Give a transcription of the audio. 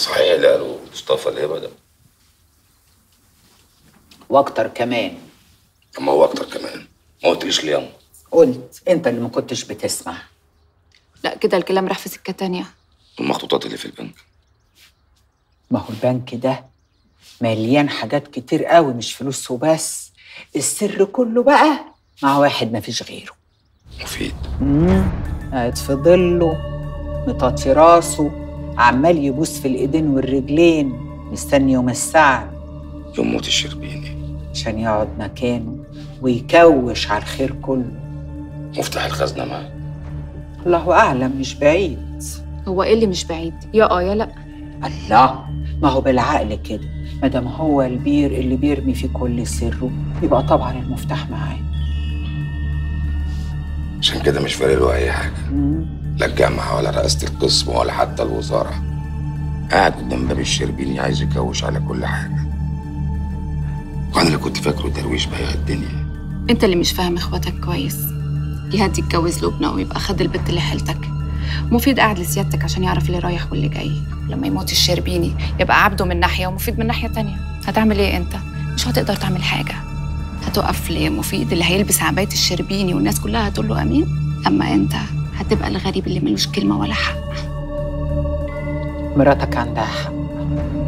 صحيح اللي قالوا مصطفى الهبه ده واكتر كمان اما هو اكتر كمان ما قلتليش ليه ياما قلت انت اللي ما كنتش بتسمع لا كده الكلام راح في سكة تانية المخطوطات اللي في البنك ما هو البنك ده مليان حاجات كتير قوي مش فلوس وبس السر كله بقى مع واحد ما فيش غيره مفيد امم قاعد في ظله مطاطي راسه عمال يبوس في الايدين والرجلين مستني يوم السعد يوم موت الشربيني عشان يقعد مكانه ويكوش على الخير كله مفتاح الخزنه معاه الله اعلم مش بعيد هو ايه اللي مش بعيد يا اه يا لا الله ما هو بالعقل كده ما دام هو البير اللي بيرمي فيه كل سره يبقى طبعا المفتاح معاه عشان كده مش فارق له اي حاجه مم. لا الجامعه ولا رئاسه القسم ولا حتى الوزاره قاعد قدام باب الشربيني عايز يكوش على كل حاجه وانا اللي كنت فاكره درويش بيع الدنيا انت اللي مش فاهم اخواتك كويس جهاد يتجوز لبنى ويبقى خد البت اللي حيلتك مفيد قاعد لسيادتك عشان يعرف اللي رايح واللي جاي لما يموت الشربيني يبقى عبده من ناحية ومفيد من ناحية تانية هتعمل ايه انت؟ مش هتقدر تعمل حاجة هتقف لمفيد اللي هيلبس عباية الشربيني والناس كلها هتقول له امين اما انت هتبقى الغريب اللي ملوش كلمة ولا حق مراتك عندها حق